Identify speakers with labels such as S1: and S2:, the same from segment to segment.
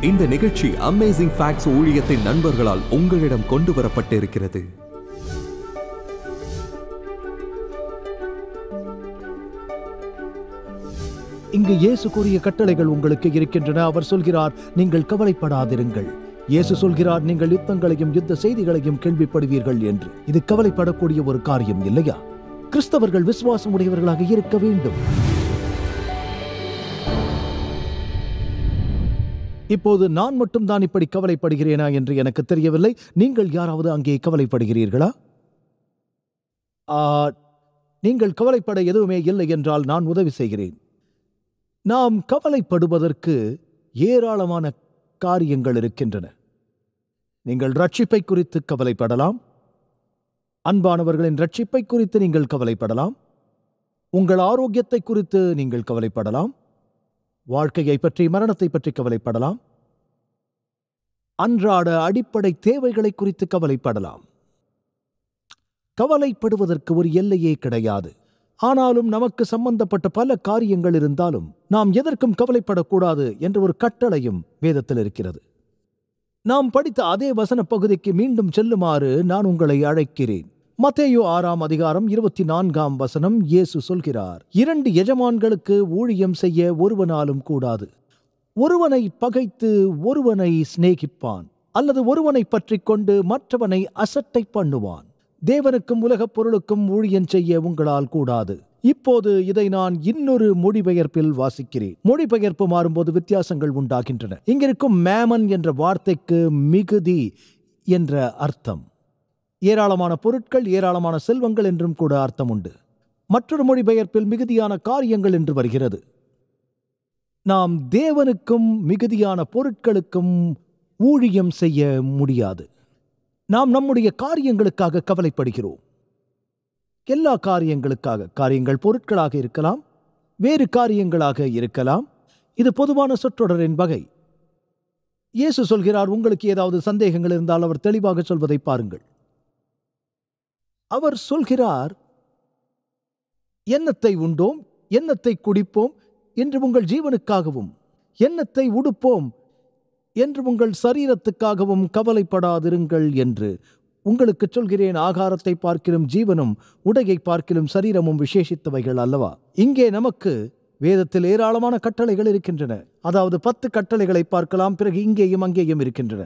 S1: இந்த நிகழ்ச்சி amazing facts ஊழியத்தின் நண்பர்களால் உங்களிடம் கொண்டு வரப்பட்டிருக்கிறது
S2: இங்கு இயேசு கூறிய கட்டளைகள் உங்களுக்கு இருக்கின்றன அவர் சொல்கிறார் நீங்கள் கவலைப்படாதிருங்கள் இயேசு சொல்கிறார் நீங்கள் யுத்தங்களையும் யுத்த செய்திகளையும் கேள்விப்படுவீர்கள் என்று இது கவலைப்படக்கூடிய ஒரு காரியம் இல்லையா கிறிஸ்தவர்கள் விசுவாசம் உடையவர்களாக இருக்க வேண்டும் இப்போது நான் மட்டும் தான் இப்படி கவலைப்படுகிறேனா என்று எனக்கு தெரியவில்லை நீங்கள் யாராவது அங்கே கவலைப்படுகிறீர்களா ஆ, நீங்கள் கவலைப்பட எதுவுமே இல்லை என்றால் நான் உதவி செய்கிறேன் நாம் கவலைப்படுவதற்கு ஏராளமான காரியங்கள் இருக்கின்றன நீங்கள் ரட்சிப்பை குறித்து கவலைப்படலாம் அன்பானவர்களின் ரட்சிப்பை குறித்து நீங்கள் கவலைப்படலாம் உங்கள் ஆரோக்கியத்தை குறித்து நீங்கள் கவலைப்படலாம் வாழ்க்கையை பற்றி மரணத்தை பற்றி கவலைப்படலாம் அன்றாட அடிப்படை தேவைகளை குறித்து கவலைப்படலாம் கவலைப்படுவதற்கு ஒரு எல்லையே கிடையாது ஆனாலும் நமக்கு சம்பந்தப்பட்ட பல காரியங்கள் இருந்தாலும் நாம் எதற்கும் கவலைப்படக்கூடாது என்ற ஒரு கட்டளையும் வேதத்தில் இருக்கிறது நாம் படித்த அதே வசன பகுதிக்கு மீண்டும் செல்லுமாறு நான் உங்களை அழைக்கிறேன் மத்தேயு ஆறாம் அதிகாரம் இருபத்தி நான்காம் வசனம் இயேசு சொல்கிறார் இரண்டு எஜமான்களுக்கு ஊழியம் செய்ய ஒருவனாலும் கூடாது ஒருவனை பகைத்து ஒருவனை சிநேகிப்பான் அல்லது ஒருவனை பற்றிக் கொண்டு மற்றவனை அசட்டை பண்ணுவான் தேவனுக்கும் உலகப் பொருளுக்கும் ஊழியம் செய்ய உங்களால் கூடாது இப்போது இதை நான் இன்னொரு மொழிபெயர்ப்பில் வாசிக்கிறேன் மொழிபெயர்ப்பு மாறும்போது வித்தியாசங்கள் உண்டாகின்றன இங்கிருக்கும் மேமன் என்ற வார்த்தைக்கு மிகுதி என்ற அர்த்தம் ஏராளமான பொருட்கள் ஏராளமான செல்வங்கள் என்றும் கூட அர்த்தம் உண்டு மற்றொரு மொழிபெயர்ப்பில் மிகுதியான காரியங்கள் என்று வருகிறது நாம் தேவனுக்கும் மிகுதியான பொருட்களுக்கும் ஊழியம் செய்ய முடியாது நாம் நம்முடைய காரியங்களுக்காக கவலைப்படுகிறோம் எல்லா காரியங்களுக்காக காரியங்கள் பொருட்களாக இருக்கலாம் வேறு காரியங்களாக இருக்கலாம் இது பொதுவான சொற்றொடரின் வகை இயேசு சொல்கிறார் உங்களுக்கு ஏதாவது சந்தேகங்கள் இருந்தால் அவர் தெளிவாக சொல்வதை பாருங்கள் அவர் சொல்கிறார் எண்ணத்தை உண்டோம் எண்ணத்தை குடிப்போம் என்று உங்கள் ஜீவனுக்காகவும் எண்ணத்தை உடுப்போம் என்று உங்கள் சரீரத்துக்காகவும் கவலைப்படாதிருங்கள் என்று உங்களுக்கு சொல்கிறேன் ஆகாரத்தை பார்க்கிலும் ஜீவனும் உடையை பார்க்கிலும் சரீரமும் விசேஷித்தவைகள் அல்லவா இங்கே நமக்கு வேதத்தில் ஏராளமான கட்டளைகள் இருக்கின்றன அதாவது பத்து கட்டளைகளை பார்க்கலாம் பிறகு இங்கேயும் அங்கேயும் இருக்கின்றன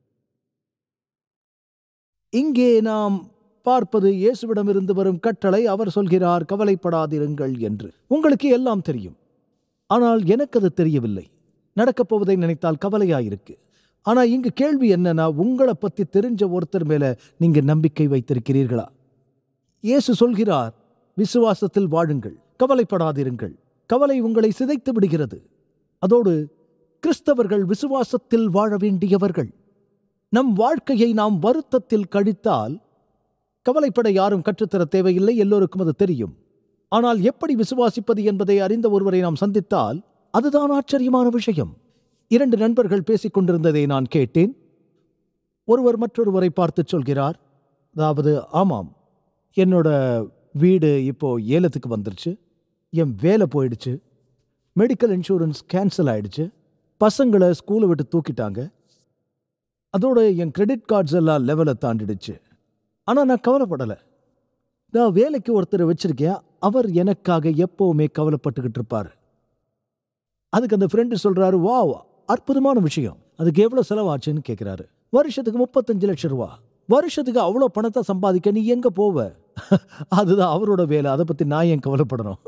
S2: இங்கே நாம் பார்ப்பது இயேசுவிடமிருந்து வரும் கட்டளை அவர் சொல்கிறார் கவலைப்படாதிருங்கள் என்று உங்களுக்கு எல்லாம் தெரியும் ஆனால் எனக்கு அது தெரியவில்லை நடக்கப் போவதை நினைத்தால் கவலையாயிருக்கு ஆனா இங்கு கேள்வி என்னன்னா உங்களை பத்தி தெரிஞ்ச ஒருத்தர் மேல நீங்க நம்பிக்கை வைத்திருக்கிறீர்களா இயேசு சொல்கிறார் விசுவாசத்தில் வாழுங்கள் கவலைப்படாதிருங்கள் கவலை உங்களை சிதைத்து விடுகிறது அதோடு கிறிஸ்தவர்கள் விசுவாசத்தில் வாழ வேண்டியவர்கள் நம் வாழ்க்கையை நாம் வருத்தத்தில் கழித்தால் கவலைப்பட யாரும் கற்றுத்தர தேவையில்லை எல்லோருக்கும் அது தெரியும் ஆனால் எப்படி விசுவாசிப்பது என்பதை அறிந்த ஒருவரை நாம் சந்தித்தால் அதுதான் ஆச்சரியமான விஷயம் இரண்டு நண்பர்கள் பேசிக் கொண்டிருந்ததை நான் கேட்டேன் ஒருவர் மற்றொருவரை பார்த்து சொல்கிறார் அதாவது ஆமாம் என்னோட வீடு இப்போ ஏலத்துக்கு வந்துருச்சு என் வேலை போயிடுச்சு மெடிக்கல் இன்சூரன்ஸ் கேன்சல் ஆயிடுச்சு பசங்களை ஸ்கூலை விட்டு தூக்கிட்டாங்க அதோட என் கிரெடிட் கார்ட்ஸ் எல்லாம் லெவலை தாண்டிடுச்சு ஆனால் நான் கவலைப்படலை நான் வேலைக்கு ஒருத்தரை வச்சிருக்கேன் அவர் எனக்காக எப்பவுமே கவலைப்பட்டுக்கிட்டு இருப்பார் அதுக்கு அந்த ஃப்ரெண்டு சொல்றாரு வா அற்புதமான விஷயம் அதுக்கு எவ்வளவு செலவாச்சுன்னு கேட்கிறாரு வருஷத்துக்கு முப்பத்தஞ்சு லட்சம் ரூபா வருஷத்துக்கு அவ்வளோ பணத்தை சம்பாதிக்க நீ எங்க போவ அதுதான் அவரோட வேலை அதை பத்தி நான் ஏன் கவலைப்படணும்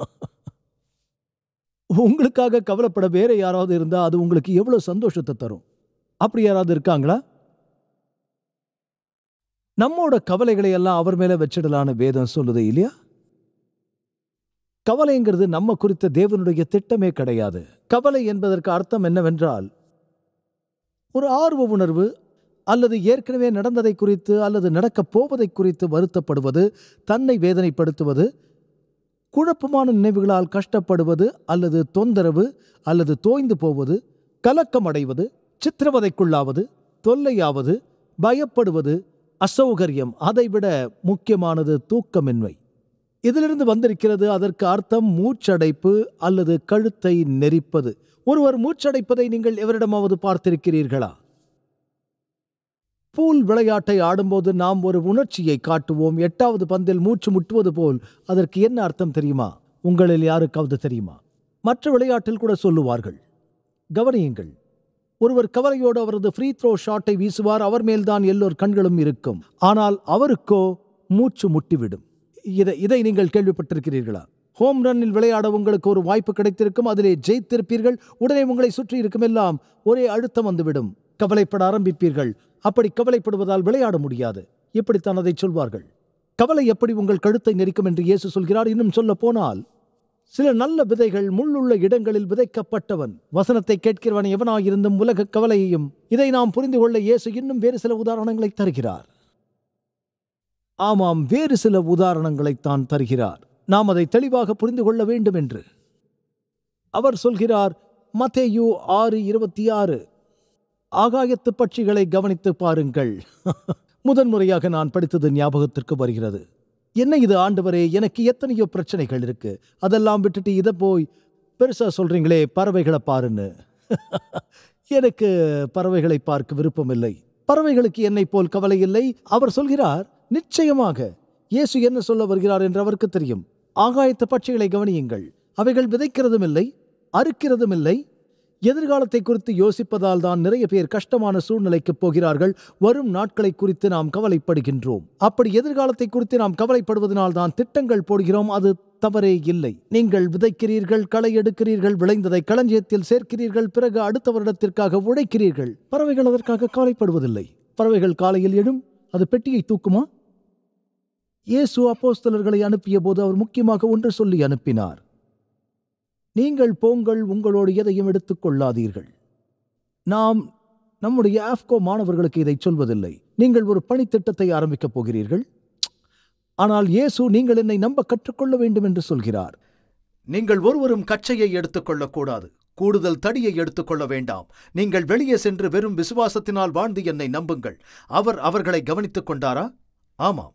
S2: உங்களுக்காக கவலைப்பட வேற யாராவது இருந்தா அது உங்களுக்கு எவ்வளவு சந்தோஷத்தை தரும் அப்படி யாராவது இருக்காங்களா நம்மோட கவலைகளை எல்லாம் அவர் மேல வச்சிடலான்னு வேதம் சொல்லுது இல்லையா கவலைங்கிறது நம்ம குறித்த தேவனுடைய திட்டமே கிடையாது கவலை என்பதற்கு அர்த்தம் என்னவென்றால் ஒரு ஆர்வ உணர்வு அல்லது ஏற்கனவே நடந்ததை குறித்து அல்லது நடக்கப் போவதை குறித்து வருத்தப்படுவது தன்னை வேதனைப்படுத்துவது குழப்பமான நினைவுகளால் கஷ்டப்படுவது அல்லது தொந்தரவு அல்லது தோய்ந்து போவது கலக்கம் அடைவது சித்திரவதைக்குள்ளாவது தொல்லையாவது பயப்படுவது அசௌகரியம் அதைவிட முக்கியமானது தூக்கமின்மை இதிலிருந்து வந்திருக்கிறது அதற்கு அர்த்தம் மூச்சடைப்பு அல்லது கழுத்தை நெரிப்பது ஒருவர் மூச்சடைப்பதை நீங்கள் எவரிடமாவது பார்த்திருக்கிறீர்களா பூல் விளையாட்டை ஆடும்போது நாம் ஒரு உணர்ச்சியை காட்டுவோம் எட்டாவது பந்தில் மூச்சு முட்டுவது போல் அதற்கு என்ன அர்த்தம் தெரியுமா உங்களில் யாருக்காவது தெரியுமா மற்ற விளையாட்டில் கூட சொல்லுவார்கள் கவனியுங்கள் ஒருவர் கவலையோடு அவரது ஃப்ரீ த்ரோ ஷாட்டை வீசுவார் அவர் மேல்தான் எல்லோர் கண்களும் இருக்கும் ஆனால் அவருக்கோ மூச்சு முட்டிவிடும் இதை இதை நீங்கள் கேள்விப்பட்டிருக்கிறீர்களா ஹோம் ரன்னில் விளையாட உங்களுக்கு ஒரு வாய்ப்பு கிடைத்திருக்கும் அதிலே ஜெயித்திருப்பீர்கள் உடனே உங்களை சுற்றி இருக்கும் எல்லாம் ஒரே அழுத்தம் வந்துவிடும் கவலைப்பட ஆரம்பிப்பீர்கள் அப்படி கவலைப்படுவதால் விளையாட முடியாது இப்படித்தான் அதை சொல்வார்கள் கவலை எப்படி உங்கள் கழுத்தை நெரிக்கும் என்று இயேசு சொல்கிறார் இன்னும் சொல்ல போனால் சில நல்ல விதைகள் முள்ளுள்ள இடங்களில் விதைக்கப்பட்டவன் வசனத்தை கேட்கிறவன் எவனாயிருந்தும் உலக கவலையையும் இதை நாம் புரிந்து கொள்ள இயேசு இன்னும் வேறு சில உதாரணங்களை தருகிறார் ஆமாம் வேறு சில உதாரணங்களைத்தான் தருகிறார் நாம் அதை தெளிவாக புரிந்து கொள்ள வேண்டும் என்று அவர் சொல்கிறார் மத்தேயு ஆறு இருபத்தி ஆறு ஆகாயத்து பட்சிகளை கவனித்து பாருங்கள் முதன்முறையாக நான் படித்தது ஞாபகத்திற்கு வருகிறது என்ன இது ஆண்டவரே எனக்கு எத்தனையோ பிரச்சனைகள் இருக்கு அதெல்லாம் விட்டுட்டு இதை போய் பெருசா சொல்றீங்களே பறவைகளை பாருன்னு எனக்கு பறவைகளை பார்க்க விருப்பமில்லை பறவைகளுக்கு என்னை போல் கவலை இல்லை அவர் சொல்கிறார் நிச்சயமாக இயேசு என்ன சொல்ல வருகிறார் என்று அவருக்கு தெரியும் ஆகாயத்து பட்சிகளை கவனியுங்கள் அவைகள் விதைக்கிறதும் இல்லை அறுக்கிறதும் இல்லை எதிர்காலத்தை குறித்து யோசிப்பதால் தான் நிறைய பேர் கஷ்டமான சூழ்நிலைக்கு போகிறார்கள் வரும் நாட்களை குறித்து நாம் கவலைப்படுகின்றோம் அப்படி எதிர்காலத்தை குறித்து நாம் கவலைப்படுவதனால் தான் திட்டங்கள் போடுகிறோம் அது தவறே இல்லை நீங்கள் விதைக்கிறீர்கள் களை எடுக்கிறீர்கள் விளைந்ததை களஞ்சியத்தில் சேர்க்கிறீர்கள் பிறகு அடுத்த வருடத்திற்காக உழைக்கிறீர்கள் பறவைகள் அதற்காக கவலைப்படுவதில்லை பறவைகள் காலையில் எழும் அது பெட்டியை தூக்குமா இயேசு அப்போஸ்தலர்களை அனுப்பிய போது அவர் முக்கியமாக ஒன்று சொல்லி அனுப்பினார் நீங்கள் போங்கள் உங்களோடு எதையும் எடுத்துக் கொள்ளாதீர்கள் நாம் நம்முடைய ஆப்கோ மாணவர்களுக்கு இதை சொல்வதில்லை நீங்கள் ஒரு பணித்திட்டத்தை ஆரம்பிக்கப் போகிறீர்கள் ஆனால் இயேசு நீங்கள் என்னை நம்ப கற்றுக்கொள்ள வேண்டும் என்று சொல்கிறார்
S3: நீங்கள் ஒருவரும் கச்சையை எடுத்துக்கொள்ளக்கூடாது கூடுதல் தடியை எடுத்துக்கொள்ள வேண்டாம் நீங்கள் வெளியே சென்று வெறும் விசுவாசத்தினால் வாழ்ந்து என்னை நம்புங்கள் அவர் அவர்களை கவனித்துக் கொண்டாரா ஆமாம்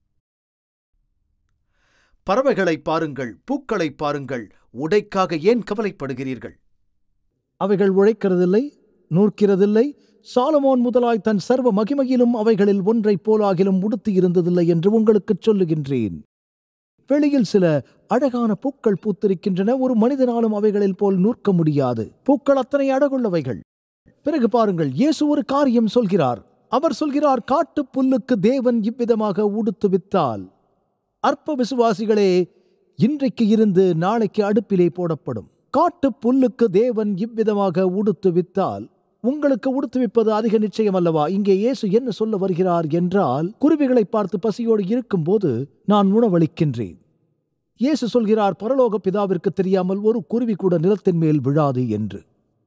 S3: பறவைகளை பாருங்கள் பூக்களை பாருங்கள் உடைக்காக ஏன் கவலைப்படுகிறீர்கள்
S2: அவைகள் உழைக்கிறதில்லை நூற்கிறதில்லை சாலமோன் முதலாய் தன் சர்வ மகிமையிலும் அவைகளில் ஒன்றைப் போலாகிலும் உடுத்தி இருந்ததில்லை என்று உங்களுக்குச் சொல்லுகின்றேன் வெளியில் சில அழகான பூக்கள் பூத்திருக்கின்றன ஒரு மனிதனாலும் அவைகளில் போல் நூற்க முடியாது பூக்கள் அத்தனை அழகுள்ளவைகள் பிறகு பாருங்கள் இயேசு ஒரு காரியம் சொல்கிறார் அவர் சொல்கிறார் காட்டுப் புல்லுக்கு தேவன் இவ்விதமாக உடுத்துவித்தால் அற்ப விசுவாசிகளே இன்றைக்கு இருந்து நாளைக்கு அடுப்பிலே போடப்படும் காட்டுப் புல்லுக்கு தேவன் இவ்விதமாக உடுத்துவித்தால் உங்களுக்கு உடுத்துவிப்பது அதிக நிச்சயம் அல்லவா இங்கே இயேசு என்ன சொல்ல வருகிறார் என்றால் குருவிகளை பார்த்து பசியோடு இருக்கும்போது நான் உணவளிக்கின்றேன் இயேசு சொல்கிறார் பரலோக பிதாவிற்கு தெரியாமல் ஒரு குருவி கூட நிலத்தின் மேல் விழாது என்று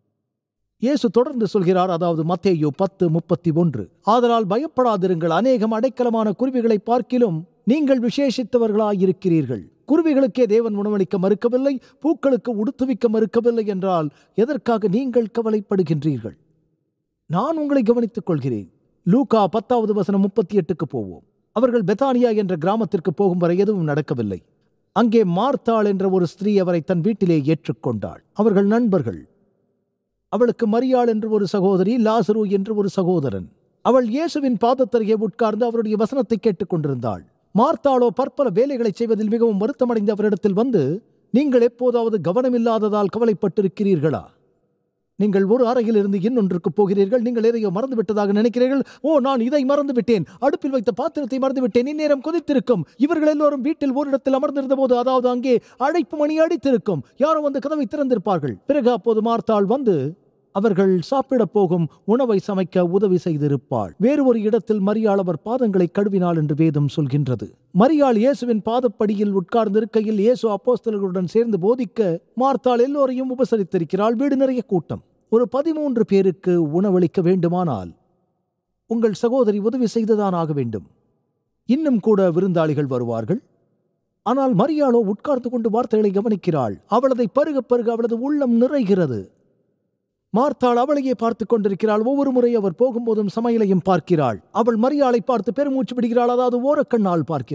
S2: இயேசு தொடர்ந்து சொல்கிறார் அதாவது மத்தேயு பத்து முப்பத்தி ஒன்று ஆதலால் பயப்படாதிருங்கள் அநேகம் அடைக்கலமான குருவிகளை பார்க்கிலும் நீங்கள் விசேஷித்தவர்களாயிருக்கிறீர்கள் குருவிகளுக்கே தேவன் உணவளிக்க மறுக்கவில்லை பூக்களுக்கு உடுத்துவிக்க மறுக்கவில்லை என்றால் எதற்காக நீங்கள் கவலைப்படுகின்றீர்கள் நான் உங்களை கவனித்துக் கொள்கிறேன் லூகா பத்தாவது வசனம் முப்பத்தி எட்டுக்கு போவோம் அவர்கள் பெத்தானியா என்ற கிராமத்திற்கு போகும் வரை எதுவும் நடக்கவில்லை அங்கே மார்த்தாள் என்ற ஒரு ஸ்திரீ அவரை தன் வீட்டிலே ஏற்றுக்கொண்டாள் அவர்கள் நண்பர்கள் அவளுக்கு மரியாள் என்று ஒரு சகோதரி லாசரு என்று ஒரு சகோதரன் அவள் இயேசுவின் பாதத்தருகே உட்கார்ந்து அவருடைய வசனத்தை கேட்டுக் கொண்டிருந்தாள் மார்த்தாளோ பற்பல வேலைகளை செய்வதில் மிகவும் வருத்தமடைந்த அவரிடத்தில் வந்து நீங்கள் எப்போதாவது கவனமில்லாததால் கவலைப்பட்டிருக்கிறீர்களா நீங்கள் ஒரு அறையில் இருந்து இன்னொன்றுக்கு போகிறீர்கள் நீங்கள் எதையோ மறந்து விட்டதாக நினைக்கிறீர்கள் ஓ நான் இதை மறந்து விட்டேன் அடுப்பில் வைத்த பாத்திரத்தை மறந்து விட்டேன் இந்நேரம் கொதித்திருக்கும் இவர்கள் எல்லோரும் வீட்டில் ஓரிடத்தில் அமர்ந்திருந்த போது அதாவது அங்கே அழைப்பு மணி அடித்திருக்கும் யாரோ வந்து கதவை திறந்திருப்பார்கள் பிறகு அப்போது மார்த்தாள் வந்து அவர்கள் சாப்பிடப் போகும் உணவை சமைக்க உதவி செய்திருப்பாள் வேறு ஒரு இடத்தில் மரியாள் அவர் பாதங்களை கழுவினாள் என்று வேதம் சொல்கின்றது மரியாள் இயேசுவின் பாதப்படியில் உட்கார்ந்திருக்கையில் இயேசு அப்போஸ்தலர்களுடன் சேர்ந்து போதிக்க மார்த்தாள் எல்லோரையும் உபசரித்திருக்கிறாள் வீடு நிறைய கூட்டம் ஒரு பதிமூன்று பேருக்கு உணவளிக்க வேண்டுமானால் உங்கள் சகோதரி உதவி செய்துதான் ஆக வேண்டும் இன்னும் கூட விருந்தாளிகள் வருவார்கள் ஆனால் மரியாளோ உட்கார்ந்து கொண்டு வார்த்தைகளை கவனிக்கிறாள் அவளதை பருக பருக அவளது உள்ளம் நிறைகிறது மார்த்தாள் அவளையே பார்த்துக் கொண்டிருக்கிறாள் ஒவ்வொரு முறை அவர் போகும்போதும் சமையலையும் பார்க்கிறாள் அவள் மரியாளை பார்த்து பெருமூச்சு விடுகிறாள் அதாவது ஓரக்கண்ணால் பார்க்கிறாள்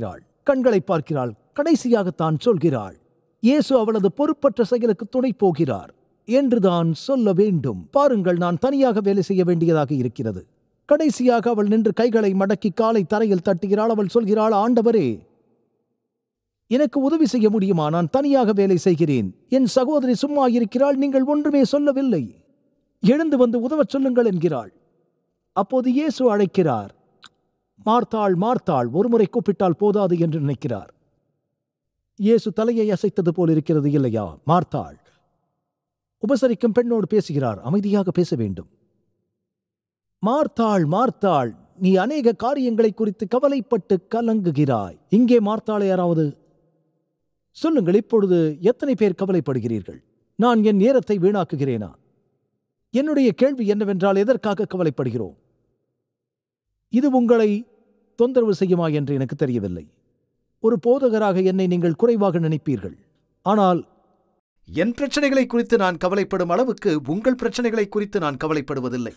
S2: கண்களை பார்க்கிறாள் கடைசியாக தான் சொல்கிறாள் இயேசு அவளது பொறுப்பற்ற செயலுக்கு துணை போகிறார் என்றுதான் சொல்ல வேண்டும் பாருங்கள் நான் தனியாக வேலை செய்ய வேண்டியதாக இருக்கிறது கடைசியாக அவள் நின்று கைகளை மடக்கி காலை தரையில் தட்டுகிறாள் அவள் சொல்கிறாள் ஆண்டவரே எனக்கு உதவி செய்ய முடியுமா நான் தனியாக வேலை செய்கிறேன் என் சகோதரி சும்மா இருக்கிறாள் நீங்கள் ஒன்றுமே சொல்லவில்லை எழுந்து வந்து உதவச் சொல்லுங்கள் என்கிறாள் அப்போது இயேசு அழைக்கிறார் மார்த்தாள் மார்த்தாள் ஒருமுறை கூப்பிட்டால் போதாது என்று நினைக்கிறார் இயேசு தலையை அசைத்தது போல் இருக்கிறது இல்லையா மார்த்தாள் உபசரிக்கும் பெண்ணோடு பேசுகிறார் அமைதியாக பேச வேண்டும் மார்த்தாள் மார்த்தாள் நீ அநேக காரியங்களை குறித்து கவலைப்பட்டு கலங்குகிறாய் இங்கே மார்த்தாள் யாராவது சொல்லுங்கள் இப்பொழுது எத்தனை பேர் கவலைப்படுகிறீர்கள் நான் என் நேரத்தை வீணாக்குகிறேனா என்னுடைய கேள்வி என்னவென்றால் எதற்காக கவலைப்படுகிறோம் இது உங்களை தொந்தரவு செய்யுமா என்று எனக்கு தெரியவில்லை ஒரு போதகராக என்னை நீங்கள் குறைவாக நினைப்பீர்கள் ஆனால்
S3: என் பிரச்சனைகளை குறித்து நான் கவலைப்படும் அளவுக்கு உங்கள் பிரச்சனைகளை குறித்து நான் கவலைப்படுவதில்லை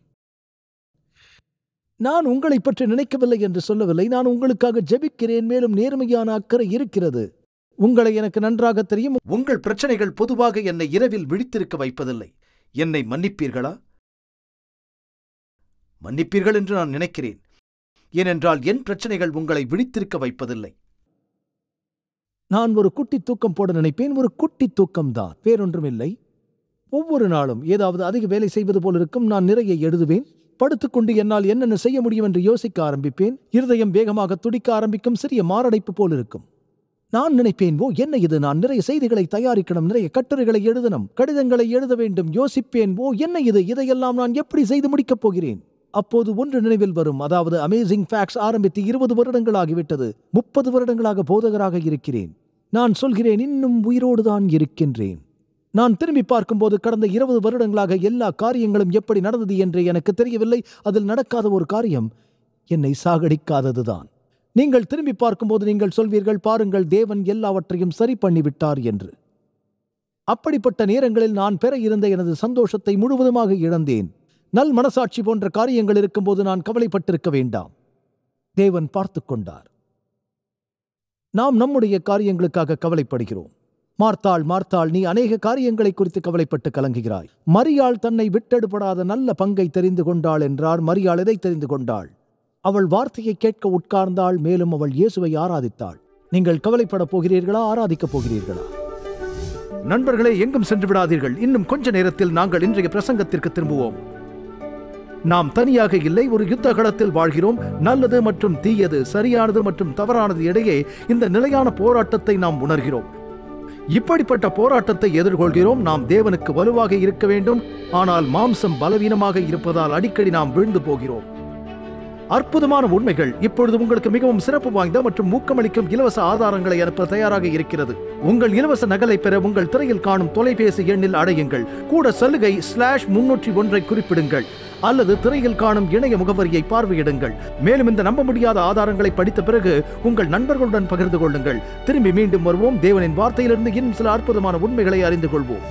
S2: நான் உங்களை பற்றி நினைக்கவில்லை என்று சொல்லவில்லை நான் உங்களுக்காக ஜெபிக்கிறேன் மேலும் நேர்மையான அக்கறை இருக்கிறது உங்களை எனக்கு நன்றாக தெரியும்
S3: உங்கள் பிரச்சனைகள் பொதுவாக என்னை இரவில் விழித்திருக்க வைப்பதில்லை என்னை மன்னிப்பீர்களா மன்னிப்பீர்கள் என்று நான் நினைக்கிறேன் ஏனென்றால் என் பிரச்சனைகள் உங்களை விழித்திருக்க வைப்பதில்லை
S2: நான் ஒரு குட்டி தூக்கம் போட நினைப்பேன் ஒரு குட்டி தூக்கம்தான் வேறொன்றுமில்லை ஒவ்வொரு நாளும் ஏதாவது அதிக வேலை செய்வது போல் இருக்கும் நான் நிறைய எழுதுவேன் படுத்துக்கொண்டு என்னால் என்னென்ன செய்ய முடியும் என்று யோசிக்க ஆரம்பிப்பேன் இருதயம் வேகமாக துடிக்க ஆரம்பிக்கும் சிறிய மாரடைப்பு போல் இருக்கும் நான் நினைப்பேன் ஓ என்ன இது நான் நிறைய செய்திகளை தயாரிக்கணும் நிறைய கட்டுரைகளை எழுதணும் கடிதங்களை எழுத வேண்டும் யோசிப்பேன் ஓ என்ன இது இதையெல்லாம் நான் எப்படி செய்து முடிக்கப் போகிறேன் அப்போது ஒன்று நினைவில் வரும் அதாவது அமேசிங் ஃபேக்ட்ஸ் ஆரம்பித்து இருபது வருடங்களாகிவிட்டது முப்பது வருடங்களாக போதகராக இருக்கிறேன் நான் சொல்கிறேன் இன்னும் உயிரோடு தான் இருக்கின்றேன் நான் திரும்பி பார்க்கும்போது கடந்த இருபது வருடங்களாக எல்லா காரியங்களும் எப்படி நடந்தது என்று எனக்கு தெரியவில்லை அதில் நடக்காத ஒரு காரியம் என்னை சாகடிக்காததுதான் நீங்கள் திரும்பி பார்க்கும்போது நீங்கள் சொல்வீர்கள் பாருங்கள் தேவன் எல்லாவற்றையும் சரி பண்ணிவிட்டார் என்று அப்படிப்பட்ட நேரங்களில் நான் பெற இருந்த எனது சந்தோஷத்தை முழுவதுமாக இழந்தேன் நல் மனசாட்சி போன்ற காரியங்கள் இருக்கும்போது நான் கவலைப்பட்டிருக்க வேண்டாம் தேவன் பார்த்து கொண்டார் நாம் நம்முடைய காரியங்களுக்காக கவலைப்படுகிறோம் மார்த்தாள் மார்த்தாள் நீ அநேக காரியங்களை குறித்து கவலைப்பட்டு கலங்குகிறாய் மரியாள் தன்னை விட்டெடுபடாத நல்ல பங்கை தெரிந்து கொண்டாள் என்றார் மரியாள் எதை தெரிந்து கொண்டாள் அவள் வார்த்தையை கேட்க உட்கார்ந்தாள் மேலும் அவள் இயேசுவை ஆராதித்தாள் நீங்கள் கவலைப்படப் போகிறீர்களா ஆராதிக்கப் போகிறீர்களா நண்பர்களே எங்கும் சென்று விடாதீர்கள் இன்னும் கொஞ்ச நேரத்தில் நாங்கள் இன்றைய பிரசங்கத்திற்கு திரும்புவோம் நாம் தனியாக இல்லை ஒரு யுத்த களத்தில் வாழ்கிறோம் நல்லது மற்றும் தீயது சரியானது மற்றும் தவறானது இடையே இந்த நிலையான போராட்டத்தை நாம் உணர்கிறோம் இப்படிப்பட்ட போராட்டத்தை எதிர்கொள்கிறோம் நாம் தேவனுக்கு வலுவாக இருக்க வேண்டும் ஆனால் மாம்சம் பலவீனமாக இருப்பதால் அடிக்கடி நாம் வீழ்ந்து போகிறோம் அற்புதமான உண்மைகள் இப்பொழுது உங்களுக்கு மிகவும் சிறப்பு வாய்ந்த மற்றும் ஊக்கமளிக்கும் இலவச ஆதாரங்களை அனுப்ப தயாராக இருக்கிறது உங்கள் இலவச நகலை பெற உங்கள் திரையில் காணும் தொலைபேசி எண்ணில் அடையுங்கள் கூட சலுகை ஸ்லாஷ் முன்னூற்றி ஒன்றை குறிப்பிடுங்கள் அல்லது திரையில் காணும் இணைய முகவரியை பார்வையிடுங்கள் மேலும் இந்த நம்ப முடியாத ஆதாரங்களை படித்த பிறகு உங்கள் நண்பர்களுடன் பகிர்ந்து கொள்ளுங்கள் திரும்பி மீண்டும் வருவோம் தேவனின் வார்த்தையிலிருந்து இன்னும் சில அற்புதமான உண்மைகளை அறிந்து கொள்வோம்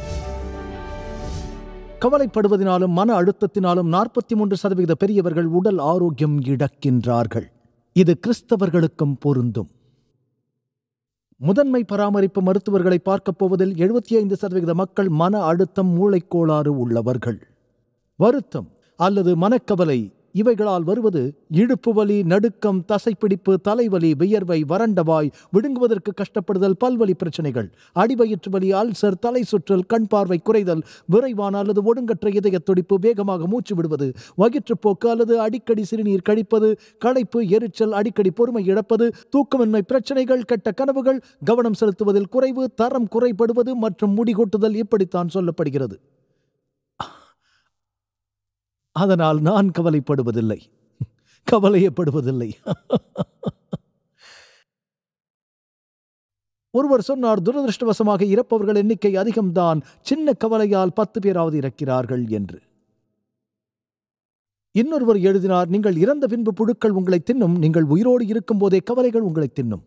S2: கவலைப்படுவதினாலும் மன அழுத்தத்தினாலும் நாற்பத்தி மூன்று சதவிகித பெரியவர்கள் உடல் ஆரோக்கியம் இழக்கின்றார்கள் இது கிறிஸ்தவர்களுக்கும் பொருந்தும் முதன்மை பராமரிப்பு மருத்துவர்களை பார்க்கப் போவதில் எழுபத்தி ஐந்து சதவிகித மக்கள் மன அழுத்தம் மூளைக்கோளாறு உள்ளவர்கள் வருத்தம் அல்லது மனக்கவலை இவைகளால் வருவது இடுப்பு வலி நடுக்கம் தசைப்பிடிப்பு தலைவலி வியர்வை வறண்டவாய் விழுங்குவதற்கு கஷ்டப்படுதல் பல்வலி பிரச்சனைகள் அடிவயிற்று வலி அல்சர் தலை சுற்றல் கண் பார்வை குறைதல் விரைவான அல்லது ஒடுங்கற்ற இதய துடிப்பு வேகமாக மூச்சு விடுவது வயிற்றுப்போக்கு அல்லது அடிக்கடி சிறுநீர் கழிப்பது களைப்பு எரிச்சல் அடிக்கடி பொறுமை இழப்பது தூக்கமின்மை பிரச்சனைகள் கெட்ட கனவுகள் கவனம் செலுத்துவதில் குறைவு தரம் குறைபடுவது மற்றும் முடிகொட்டுதல் இப்படித்தான் சொல்லப்படுகிறது அதனால் நான் கவலைப்படுவதில்லை கவலையப்படுவதில்லை ஒருவர் சொன்னார் துரதிருஷ்டவசமாக இறப்பவர்கள் எண்ணிக்கை அதிகம்தான் சின்ன கவலையால் பத்து பேராவது இறக்கிறார்கள் என்று இன்னொருவர் எழுதினார் நீங்கள் இறந்த பின்பு புழுக்கள் உங்களை தின்னும் நீங்கள் உயிரோடு இருக்கும் போதே கவலைகள் உங்களை தின்னும்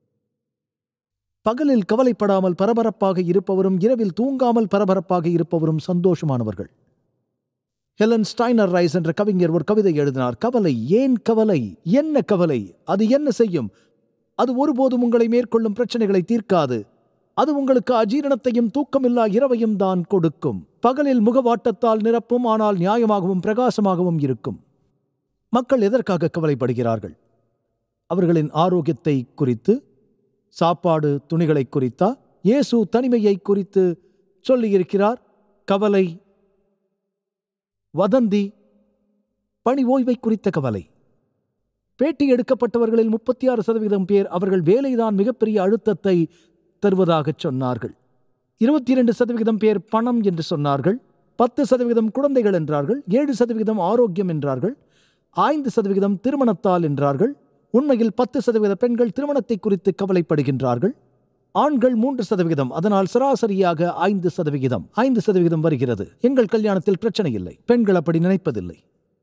S2: பகலில் கவலைப்படாமல் பரபரப்பாக இருப்பவரும் இரவில் தூங்காமல் பரபரப்பாக இருப்பவரும் சந்தோஷமானவர்கள் ஹெலன் ஸ்டைனர் ரைஸ் என்ற கவிஞர் ஒரு கவிதை எழுதினார் கவலை ஏன் கவலை என்ன கவலை அது என்ன செய்யும் அது ஒருபோதும் உங்களை மேற்கொள்ளும் பிரச்சனைகளை தீர்க்காது அது உங்களுக்கு அஜீரணத்தையும் தூக்கமில்லா இரவையும் தான் கொடுக்கும் பகலில் முகவாட்டத்தால் நிரப்பும் ஆனால் நியாயமாகவும் பிரகாசமாகவும் இருக்கும் மக்கள் எதற்காக கவலைப்படுகிறார்கள் அவர்களின் ஆரோக்கியத்தை குறித்து சாப்பாடு துணிகளை குறித்தா இயேசு தனிமையை குறித்து சொல்லியிருக்கிறார் கவலை வதந்தி பணி ஓய்வை குறித்த கவலை பேட்டி எடுக்கப்பட்டவர்களில் முப்பத்தி ஆறு சதவீதம் பேர் அவர்கள் வேலைதான் மிகப்பெரிய அழுத்தத்தை தருவதாகச் சொன்னார்கள் இருபத்தி இரண்டு சதவிகிதம் பேர் பணம் என்று சொன்னார்கள் பத்து சதவிகிதம் குழந்தைகள் என்றார்கள் ஏழு சதவிகிதம் ஆரோக்கியம் என்றார்கள் ஐந்து சதவிகிதம் திருமணத்தால் என்றார்கள் உண்மையில் பத்து சதவீத பெண்கள் திருமணத்தை குறித்து கவலைப்படுகின்றார்கள் ஆண்கள் மூன்று சதவிகிதம் அதனால் சராசரியாக ஐந்து சதவிகிதம் ஐந்து சதவிகிதம் வருகிறது எங்கள் கல்யாணத்தில் பிரச்சனை இல்லை பெண்கள் அப்படி நினைப்பதில்லை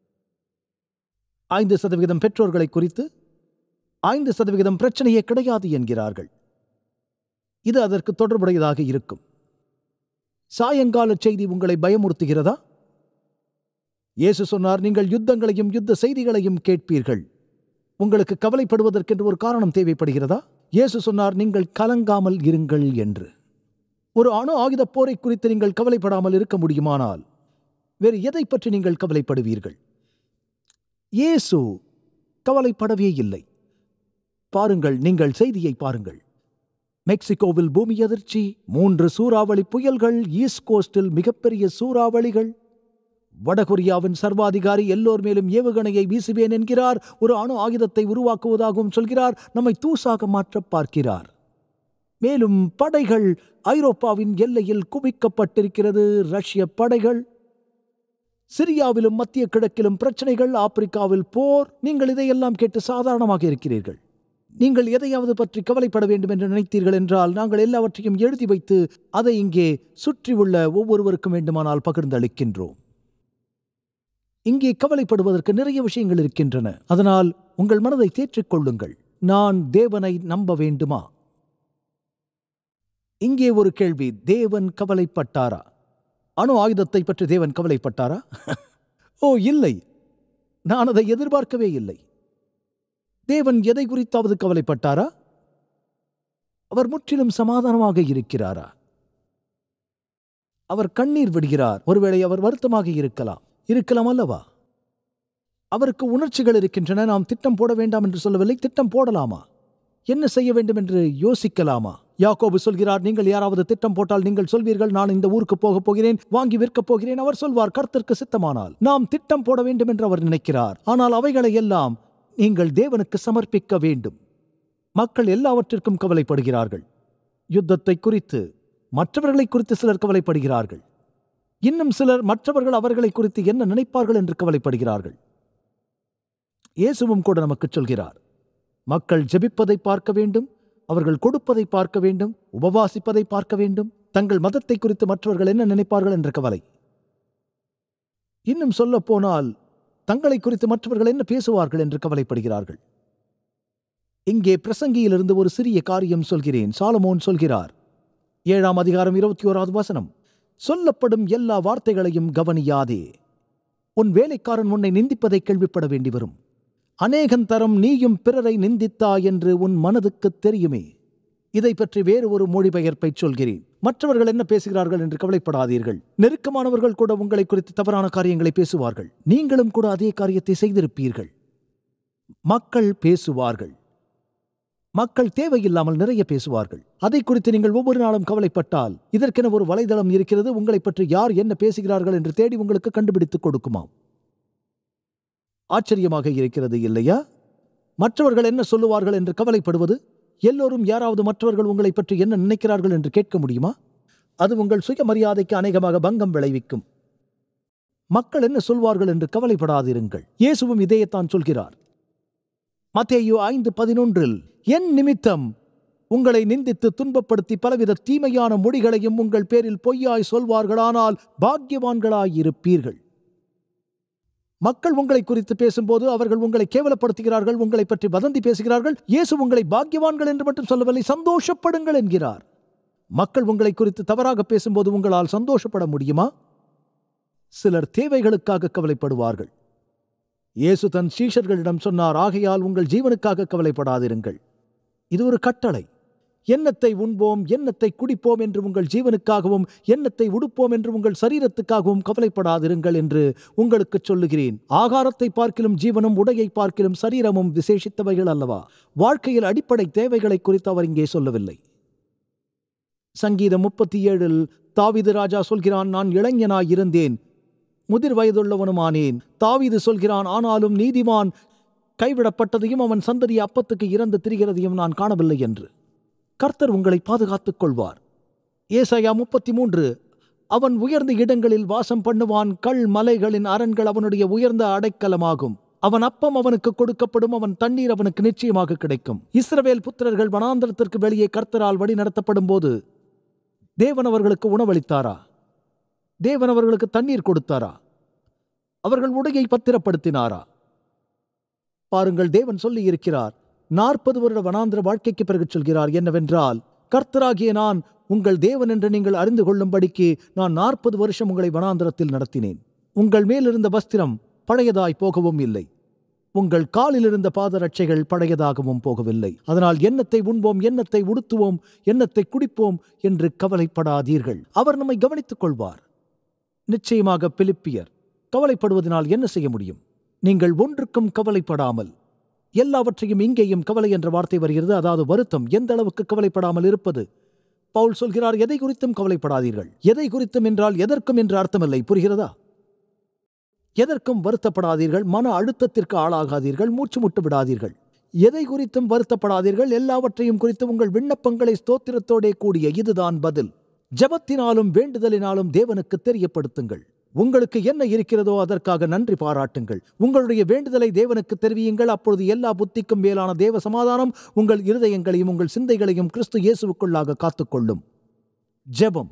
S2: ஐந்து சதவிகிதம் பெற்றோர்களை குறித்து ஐந்து சதவிகிதம் பிரச்சனையே கிடையாது என்கிறார்கள் இது அதற்கு தொடர்புடையதாக இருக்கும் சாயங்கால செய்தி உங்களை பயமுறுத்துகிறதா இயேசு சொன்னார் நீங்கள் யுத்தங்களையும் யுத்த செய்திகளையும் கேட்பீர்கள் உங்களுக்கு கவலைப்படுவதற்கென்று ஒரு காரணம் தேவைப்படுகிறதா இயேசு சொன்னார் நீங்கள் கலங்காமல் இருங்கள் என்று ஒரு அணு ஆயுத போரை குறித்து நீங்கள் கவலைப்படாமல் இருக்க முடியுமானால் வேறு எதை பற்றி நீங்கள் கவலைப்படுவீர்கள் இயேசு கவலைப்படவே இல்லை பாருங்கள் நீங்கள் செய்தியை பாருங்கள் மெக்சிகோவில் பூமி அதிர்ச்சி மூன்று சூறாவளி புயல்கள் ஈஸ்ட் கோஸ்டில் மிகப்பெரிய சூறாவளிகள் வடகொரியாவின் சர்வாதிகாரி எல்லோர் மேலும் ஏவுகணையை வீசுவேன் என்கிறார் ஒரு அணு ஆயுதத்தை உருவாக்குவதாகவும் சொல்கிறார் நம்மை தூசாக மாற்ற பார்க்கிறார் மேலும் படைகள் ஐரோப்பாவின் எல்லையில் குவிக்கப்பட்டிருக்கிறது ரஷ்ய படைகள் சிரியாவிலும் மத்திய கிழக்கிலும் பிரச்சனைகள் ஆப்பிரிக்காவில் போர் நீங்கள் இதையெல்லாம் கேட்டு சாதாரணமாக இருக்கிறீர்கள் நீங்கள் எதையாவது பற்றி கவலைப்பட வேண்டும் என்று நினைத்தீர்கள் என்றால் நாங்கள் எல்லாவற்றையும் எழுதி வைத்து அதை இங்கே சுற்றியுள்ள ஒவ்வொருவருக்கும் வேண்டுமானால் பகிர்ந்து அளிக்கின்றோம் இங்கே கவலைப்படுவதற்கு நிறைய விஷயங்கள் இருக்கின்றன அதனால் உங்கள் மனதை தேற்றிக் கொள்ளுங்கள் நான் தேவனை நம்ப வேண்டுமா இங்கே ஒரு கேள்வி தேவன் கவலைப்பட்டாரா அணு ஆயுதத்தை பற்றி தேவன் கவலைப்பட்டாரா ஓ இல்லை நான் அதை எதிர்பார்க்கவே இல்லை தேவன் எதை குறித்தாவது கவலைப்பட்டாரா அவர் முற்றிலும் சமாதானமாக இருக்கிறாரா அவர் கண்ணீர் விடுகிறார் ஒருவேளை அவர் வருத்தமாக இருக்கலாம் இருக்கலாம் அல்லவா அவருக்கு உணர்ச்சிகள் இருக்கின்றன நாம் திட்டம் போட வேண்டாம் என்று சொல்லவில்லை திட்டம் போடலாமா என்ன செய்ய வேண்டும் என்று யோசிக்கலாமா யாக்கோபு சொல்கிறார் நீங்கள் யாராவது திட்டம் போட்டால் நீங்கள் சொல்வீர்கள் நான் இந்த ஊருக்கு போகப் போகிறேன் வாங்கி விற்கப் போகிறேன் அவர் சொல்வார் கர்த்தருக்கு சித்தமானால் நாம் திட்டம் போட வேண்டும் என்று அவர் நினைக்கிறார் ஆனால் அவைகளை எல்லாம் நீங்கள் தேவனுக்கு சமர்ப்பிக்க வேண்டும் மக்கள் எல்லாவற்றிற்கும் கவலைப்படுகிறார்கள் யுத்தத்தை குறித்து மற்றவர்களை குறித்து சிலர் கவலைப்படுகிறார்கள் இன்னும் சிலர் மற்றவர்கள் அவர்களை குறித்து என்ன நினைப்பார்கள் என்று கவலைப்படுகிறார்கள் இயேசுவும் கூட நமக்கு சொல்கிறார் மக்கள் ஜெபிப்பதை பார்க்க வேண்டும் அவர்கள் கொடுப்பதை பார்க்க வேண்டும் உபவாசிப்பதை பார்க்க வேண்டும் தங்கள் மதத்தை குறித்து மற்றவர்கள் என்ன நினைப்பார்கள் என்ற கவலை இன்னும் சொல்ல போனால் தங்களை குறித்து மற்றவர்கள் என்ன பேசுவார்கள் என்று கவலைப்படுகிறார்கள் இங்கே பிரசங்கியிலிருந்து ஒரு சிறிய காரியம் சொல்கிறேன் சாலமோன் சொல்கிறார் ஏழாம் அதிகாரம் இருபத்தி ஓராவது வசனம் சொல்லப்படும் எல்லா வார்த்தைகளையும் கவனியாதே உன் வேலைக்காரன் உன்னை நிந்திப்பதை கேள்விப்பட வேண்டி வரும் அநேகந்தரம் நீயும் பிறரை நிந்தித்தா என்று உன் மனதுக்கு தெரியுமே இதை பற்றி வேறு ஒரு மொழிபெயர்ப்பை சொல்கிறேன் மற்றவர்கள் என்ன பேசுகிறார்கள் என்று கவலைப்படாதீர்கள் நெருக்கமானவர்கள் கூட உங்களை குறித்து தவறான காரியங்களை பேசுவார்கள் நீங்களும் கூட அதே காரியத்தை செய்திருப்பீர்கள் மக்கள் பேசுவார்கள் மக்கள் தேவையில்லாமல் நிறைய பேசுவார்கள் அதை குறித்து நீங்கள் ஒவ்வொரு நாளும் கவலைப்பட்டால் இதற்கென ஒரு வலைதளம் இருக்கிறது உங்களை பற்றி யார் என்ன பேசுகிறார்கள் என்று தேடி உங்களுக்கு கண்டுபிடித்துக் கொடுக்குமாம் ஆச்சரியமாக இருக்கிறது இல்லையா மற்றவர்கள் என்ன சொல்லுவார்கள் என்று கவலைப்படுவது எல்லோரும் யாராவது மற்றவர்கள் உங்களை பற்றி என்ன நினைக்கிறார்கள் என்று கேட்க முடியுமா அது உங்கள் சுயமரியாதைக்கு அநேகமாக பங்கம் விளைவிக்கும் மக்கள் என்ன சொல்வார்கள் என்று கவலைப்படாதிருங்கள் இயேசுவும் இதையத்தான் சொல்கிறார் மத்தேயு ஐந்து பதினொன்றில் என் நிமித்தம் உங்களை நிந்தித்து துன்பப்படுத்தி பலவித தீமையான மொழிகளையும் உங்கள் பேரில் பொய்யாய் சொல்வார்களானால் பாக்கியவான்களாயிருப்பீர்கள் மக்கள் உங்களை குறித்து பேசும்போது அவர்கள் உங்களை கேவலப்படுத்துகிறார்கள் உங்களை பற்றி வதந்தி பேசுகிறார்கள் இயேசு உங்களை பாக்கியவான்கள் என்று மட்டும் சொல்லவில்லை சந்தோஷப்படுங்கள் என்கிறார் மக்கள் உங்களை குறித்து தவறாக பேசும்போது உங்களால் சந்தோஷப்பட முடியுமா சிலர் தேவைகளுக்காக கவலைப்படுவார்கள் இயேசு தன் சீஷர்களிடம் சொன்னார் ஆகையால் உங்கள் ஜீவனுக்காக கவலைப்படாதிருங்கள் இது ஒரு கட்டளை எண்ணத்தை உண்போம் எண்ணத்தை குடிப்போம் என்று உங்கள் ஜீவனுக்காகவும் எண்ணத்தை உடுப்போம் என்று உங்கள் சரீரத்துக்காகவும் கவலைப்படாதிருங்கள் என்று உங்களுக்கு சொல்லுகிறேன் ஆகாரத்தை பார்க்கிலும் ஜீவனும் உடையை பார்க்கிலும் சரீரமும் விசேஷித்தவைகள் அல்லவா வாழ்க்கையில் அடிப்படை தேவைகளை குறித்து அவர் இங்கே சொல்லவில்லை சங்கீதம் முப்பத்தி ஏழில் தாவீது ராஜா சொல்கிறான் நான் இளைஞனாய் இருந்தேன் முதிர் வயதுள்ளவனுமானேன் தாவீது சொல்கிறான் ஆனாலும் நீதிமான் கைவிடப்பட்டதையும் அவன் சந்ததி அப்பத்துக்கு இறந்து திரிகிறதையும் நான் காணவில்லை என்று கர்த்தர் உங்களை பாதுகாத்துக் கொள்வார் ஏசாயா முப்பத்தி மூன்று அவன் உயர்ந்த இடங்களில் வாசம் பண்ணுவான் கல் மலைகளின் அரண்கள் அவனுடைய உயர்ந்த அடைக்கலமாகும் அவன் அப்பம் அவனுக்கு கொடுக்கப்படும் அவன் தண்ணீர் அவனுக்கு நிச்சயமாக கிடைக்கும் இஸ்ரவேல் புத்திரர்கள் வனாந்தரத்திற்கு வெளியே கர்த்தரால் வழி நடத்தப்படும் போது தேவன் அவர்களுக்கு உணவளித்தாரா தேவன் அவர்களுக்கு தண்ணீர் கொடுத்தாரா அவர்கள் உடையை பத்திரப்படுத்தினாரா பாருங்கள் தேவன் சொல்லி இருக்கிறார் நாற்பது வருட வனாந்திர வாழ்க்கைக்கு பிறகு சொல்கிறார் என்னவென்றால் கர்த்தராகிய நான் உங்கள் தேவன் என்று நீங்கள் அறிந்து கொள்ளும்படிக்கு நான் நாற்பது வருஷம் உங்களை வனாந்திரத்தில் நடத்தினேன் உங்கள் மேலிருந்த வஸ்திரம் பழையதாய் போகவும் இல்லை உங்கள் காலில் இருந்த பாதரட்சைகள் பழையதாகவும் போகவில்லை அதனால் எண்ணத்தை உண்போம் எண்ணத்தை உடுத்துவோம் எண்ணத்தை குடிப்போம் என்று கவலைப்படாதீர்கள் அவர் நம்மை கவனித்துக் கொள்வார் நிச்சயமாக பிலிப்பியர் கவலைப்படுவதனால் என்ன செய்ய முடியும் நீங்கள் ஒன்றுக்கும் கவலைப்படாமல் எல்லாவற்றையும் இங்கேயும் கவலை என்ற வார்த்தை வருகிறது அதாவது வருத்தம் எந்த அளவுக்கு கவலைப்படாமல் இருப்பது பவுல் சொல்கிறார் எதை குறித்தும் கவலைப்படாதீர்கள் எதை குறித்தும் என்றால் எதற்கும் என்று அர்த்தமில்லை புரிகிறதா எதற்கும் வருத்தப்படாதீர்கள் மன அழுத்தத்திற்கு ஆளாகாதீர்கள் மூச்சு முட்டு விடாதீர்கள் எதை குறித்தும் வருத்தப்படாதீர்கள் எல்லாவற்றையும் குறித்து உங்கள் விண்ணப்பங்களை ஸ்தோத்திரத்தோடே கூடிய இதுதான் பதில் ஜெபத்தினாலும் வேண்டுதலினாலும் தேவனுக்கு தெரியப்படுத்துங்கள் உங்களுக்கு என்ன இருக்கிறதோ அதற்காக நன்றி பாராட்டுங்கள் உங்களுடைய வேண்டுதலை தேவனுக்கு தெரிவியுங்கள் அப்பொழுது எல்லா புத்திக்கும் மேலான தேவ சமாதானம் உங்கள் இருதயங்களையும் உங்கள் சிந்தைகளையும் கிறிஸ்து இயேசுவுக்குள்ளாக காத்துக்கொள்ளும் ஜெபம்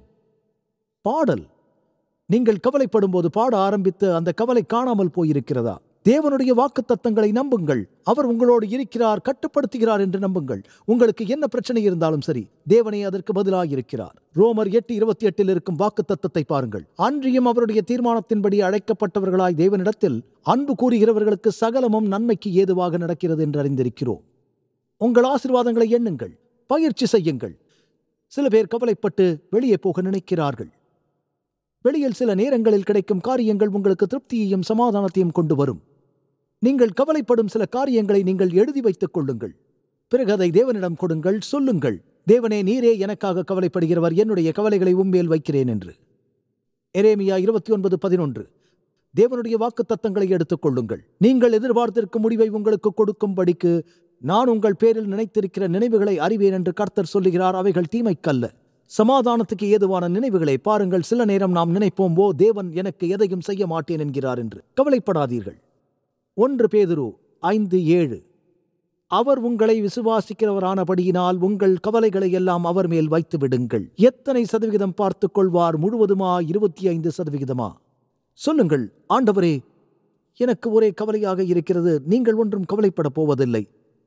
S2: பாடல் நீங்கள் கவலைப்படும் போது பாட ஆரம்பித்து அந்த கவலை காணாமல் போயிருக்கிறதா தேவனுடைய வாக்குத்தத்தங்களை நம்புங்கள் அவர் உங்களோடு இருக்கிறார் கட்டுப்படுத்துகிறார் என்று நம்புங்கள் உங்களுக்கு என்ன பிரச்சனை இருந்தாலும் சரி தேவனே அதற்கு பதிலாக இருக்கிறார் ரோமர் எட்டு இருபத்தி எட்டில் இருக்கும் வாக்குத்தத்தத்தை பாருங்கள் அன்றியும் அவருடைய தீர்மானத்தின்படி அழைக்கப்பட்டவர்களாய் தேவனிடத்தில் அன்பு கூறுகிறவர்களுக்கு சகலமும் நன்மைக்கு ஏதுவாக நடக்கிறது என்று அறிந்திருக்கிறோம் உங்கள் ஆசீர்வாதங்களை எண்ணுங்கள் பயிற்சி செய்யுங்கள் சில பேர் கவலைப்பட்டு வெளியே போக நினைக்கிறார்கள் வெளியில் சில நேரங்களில் கிடைக்கும் காரியங்கள் உங்களுக்கு திருப்தியையும் சமாதானத்தையும் கொண்டு வரும் நீங்கள் கவலைப்படும் சில காரியங்களை நீங்கள் எழுதி வைத்துக் கொள்ளுங்கள் பிறகு அதை தேவனிடம் கொடுங்கள் சொல்லுங்கள் தேவனே நீரே எனக்காக கவலைப்படுகிறவர் என்னுடைய கவலைகளை உம்மேல் வைக்கிறேன் என்று எரேமியா இருபத்தி ஒன்பது பதினொன்று தேவனுடைய வாக்கு தத்தங்களை எடுத்துக் கொள்ளுங்கள் நீங்கள் எதிர்பார்த்திருக்கும் முடிவை உங்களுக்கு கொடுக்கும்படிக்கு நான் உங்கள் பேரில் நினைத்திருக்கிற நினைவுகளை அறிவேன் என்று கர்த்தர் சொல்லுகிறார் அவைகள் தீமைக்கல்ல சமாதானத்துக்கு ஏதுவான நினைவுகளை பாருங்கள் சில நேரம் நாம் நினைப்போம் ஓ தேவன் எனக்கு எதையும் செய்ய மாட்டேன் என்கிறார் என்று கவலைப்படாதீர்கள் ஒன்று பேதுரு ஐந்து ஏழு அவர் உங்களை விசுவாசிக்கிறவரானபடியினால் உங்கள் கவலைகளை எல்லாம் அவர் மேல் வைத்து விடுங்கள் எத்தனை சதவிகிதம் பார்த்துக் கொள்வார் முழுவதுமா இருபத்தி ஐந்து சதவிகிதமா சொல்லுங்கள் ஆண்டவரே எனக்கு ஒரே கவலையாக இருக்கிறது நீங்கள் ஒன்றும் கவலைப்படப் போவதில்லை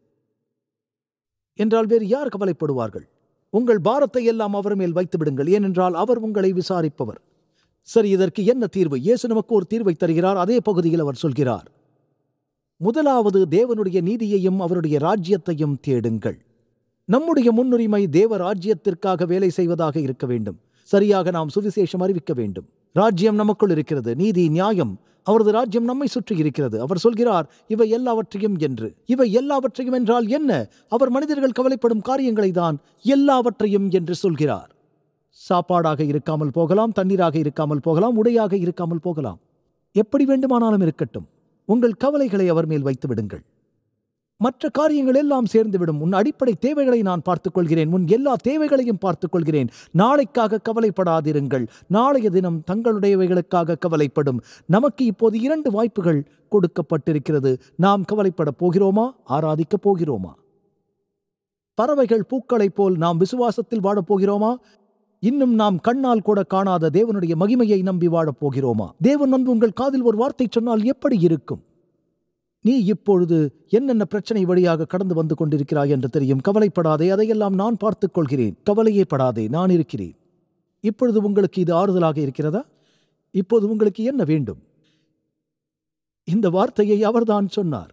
S2: என்றால் வேறு யார் கவலைப்படுவார்கள் உங்கள் பாரத்தை எல்லாம் அவர் மேல் வைத்து விடுங்கள் ஏனென்றால் அவர் உங்களை விசாரிப்பவர் சரி இதற்கு என்ன தீர்வு இயேசு நமக்கு ஒரு தீர்வை தருகிறார் அதே பகுதியில் அவர் சொல்கிறார் முதலாவது தேவனுடைய நீதியையும் அவருடைய ராஜ்யத்தையும் தேடுங்கள் நம்முடைய முன்னுரிமை தேவ ராஜ்யத்திற்காக வேலை செய்வதாக இருக்க வேண்டும் சரியாக நாம் சுவிசேஷம் அறிவிக்க வேண்டும் ராஜ்யம் நமக்குள் இருக்கிறது நீதி நியாயம் அவரது ராஜ்யம் நம்மை சுற்றி இருக்கிறது அவர் சொல்கிறார் இவை எல்லாவற்றையும் என்று இவை எல்லாவற்றையும் என்றால் என்ன அவர் மனிதர்கள் கவலைப்படும் காரியங்களை தான் எல்லாவற்றையும் என்று சொல்கிறார் சாப்பாடாக இருக்காமல் போகலாம் தண்ணீராக இருக்காமல் போகலாம் உடையாக இருக்காமல் போகலாம் எப்படி வேண்டுமானாலும் இருக்கட்டும் உங்கள் கவலைகளை அவர் மேல் வைத்து விடுங்கள் மற்ற காரியங்கள் எல்லாம் சேர்ந்துவிடும் உன் அடிப்படை தேவைகளை நான் பார்த்துக் கொள்கிறேன் உன் எல்லா தேவைகளையும் பார்த்துக் கொள்கிறேன் நாளைக்காக கவலைப்படாதிருங்கள் நாளைய தினம் தங்களுடையவைகளுக்காக கவலைப்படும் நமக்கு இப்போது இரண்டு வாய்ப்புகள் கொடுக்கப்பட்டிருக்கிறது நாம் கவலைப்பட போகிறோமா ஆராதிக்கப் போகிறோமா பறவைகள் பூக்களைப் போல் நாம் விசுவாசத்தில் வாழப் போகிறோமா இன்னும் நாம் கண்ணால் கூட காணாத தேவனுடைய மகிமையை நம்பி வாழப் போகிறோமா தேவன் வந்து உங்கள் காதில் ஒரு வார்த்தை சொன்னால் எப்படி இருக்கும் நீ இப்பொழுது என்னென்ன பிரச்சனை வழியாக கடந்து வந்து கொண்டிருக்கிறாய் என்று தெரியும் கவலைப்படாதே அதையெல்லாம் நான் பார்த்துக் கொள்கிறேன் கவலையே படாதே நான் இருக்கிறேன் இப்பொழுது உங்களுக்கு இது ஆறுதலாக இருக்கிறதா இப்போது உங்களுக்கு என்ன வேண்டும் இந்த வார்த்தையை அவர்தான் சொன்னார்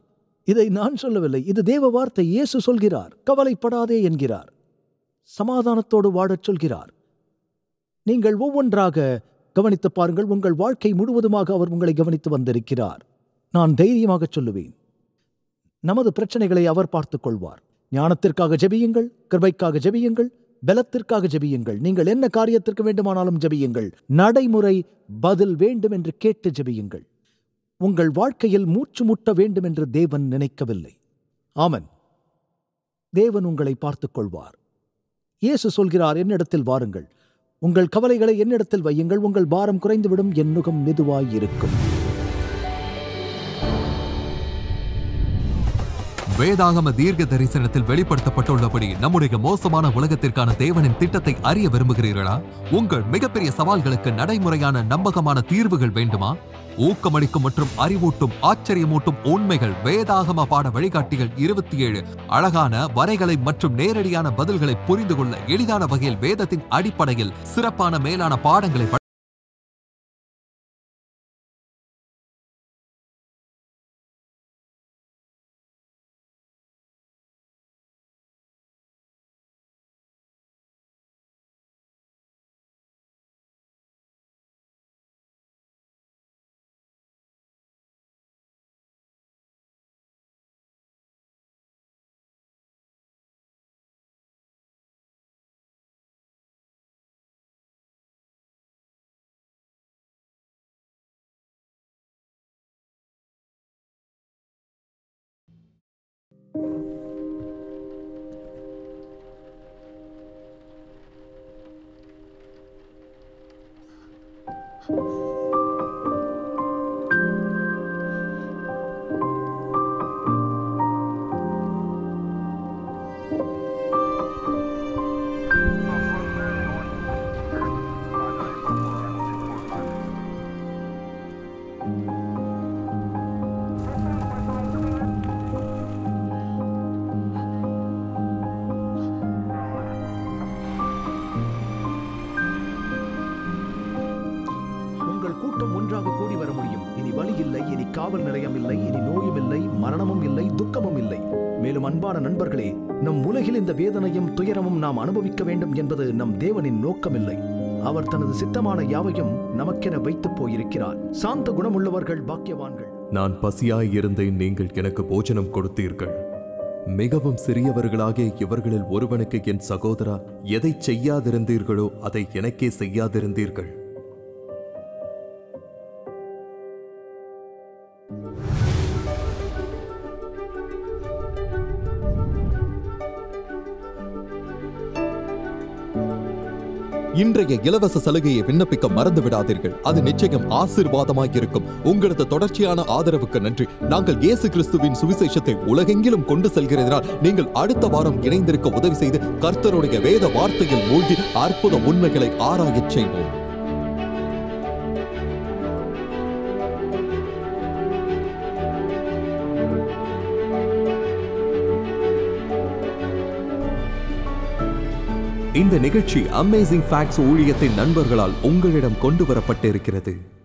S2: இதை நான் சொல்லவில்லை இது தேவ வார்த்தை இயேசு சொல்கிறார் கவலைப்படாதே என்கிறார் சமாதானத்தோடு வாழச் சொல்கிறார் நீங்கள் ஒவ்வொன்றாக கவனித்து பாருங்கள் உங்கள் வாழ்க்கை முழுவதுமாக அவர் உங்களை கவனித்து வந்திருக்கிறார் நான் தைரியமாக சொல்லுவேன் நமது பிரச்சனைகளை அவர் பார்த்துக் கொள்வார் ஞானத்திற்காக ஜெபியுங்கள் கிருபைக்காக ஜெபியுங்கள் பலத்திற்காக ஜெபியுங்கள் நீங்கள் என்ன காரியத்திற்கு வேண்டுமானாலும் ஜெபியுங்கள் நடைமுறை பதில் வேண்டும் என்று கேட்டு ஜெபியுங்கள் உங்கள் வாழ்க்கையில் மூச்சு முட்ட வேண்டும் என்று தேவன் நினைக்கவில்லை ஆமன் தேவன் உங்களை பார்த்துக் கொள்வார் இயேசு சொல்கிறார் என்னிடத்தில் வாருங்கள் உங்கள் கவலைகளை என்னிடத்தில் வையுங்கள் உங்கள் பாரம் குறைந்துவிடும் என் நுகம் மெதுவாய் இருக்கும்
S1: வேதாகம தீர்க்க தரிசனத்தில் வெளிப்படுத்தப்பட்டுள்ளபடி நம்முடைய மோசமான உலகத்திற்கான தேவனின் திட்டத்தை அறிய விரும்புகிறீர்களா உங்கள் மிகப்பெரிய சவால்களுக்கு நடைமுறையான நம்பகமான தீர்வுகள் வேண்டுமா ஊக்கமளிக்கும் மற்றும் அறிவூட்டும் ஆச்சரியமூட்டும் உண்மைகள் வேதாகம பாட வழிகாட்டிகள் இருபத்தி ஏழு அழகான வரைகளை மற்றும் நேரடியான பதில்களை புரிந்து கொள்ள எளிதான வகையில் வேதத்தின் அடிப்படையில் சிறப்பான மேலான பாடங்களை
S2: உங்கள் கூட்டம் ஒன்றாக கூடி வர முடியும் இனி வழி இல்லை இனி காவல் நிலையம் இல்லை இனி நோயும் இல்லை மரணமும் இல்லை துக்கமும் இல்லை மேலும் அன்பான நண்பர்களே நம் உலகில் இந்த வேதனையும் துயரமும் நாம் அனுபவிக்க வேண்டும் என்பது நம் தேவனின் நோக்கமில்லை அவர் தனது சித்தமான யாவையும் நமக்கென வைத்துப் போயிருக்கிறார் சாந்த குணமுள்ளவர்கள் பாக்கியவான்கள்
S4: நான் பசியாய் இருந்தேன் நீங்கள் எனக்கு போஜனம் கொடுத்தீர்கள் மிகவும் சிறியவர்களாகிய இவர்களில் ஒருவனுக்கு என் சகோதரா எதை செய்யாதிருந்தீர்களோ அதை எனக்கே செய்யாதிருந்தீர்கள்
S1: இன்றைய இலவச சலுகையை விண்ணப்பிக்க மறந்து விடாதீர்கள் அது நிச்சயம் ஆசீர்வாதமாய் இருக்கும் உங்களது தொடர்ச்சியான ஆதரவுக்கு நன்றி நாங்கள் இயேசு கிறிஸ்துவின் சுவிசேஷத்தை உலகெங்கிலும் கொண்டு செல்கிறதினால் நீங்கள் அடுத்த வாரம் இணைந்திருக்க உதவி செய்து கர்த்தருடைய வேத வார்த்தையில் மூழ்கி அற்புத உண்மைகளை ஆராயச் செய்வோம்
S4: இந்த நிகழ்ச்சி அமேசிங் ஃபேக்ட்ஸ் ஊழியத்தின் நண்பர்களால் உங்களிடம் கொண்டு வரப்பட்டிருக்கிறது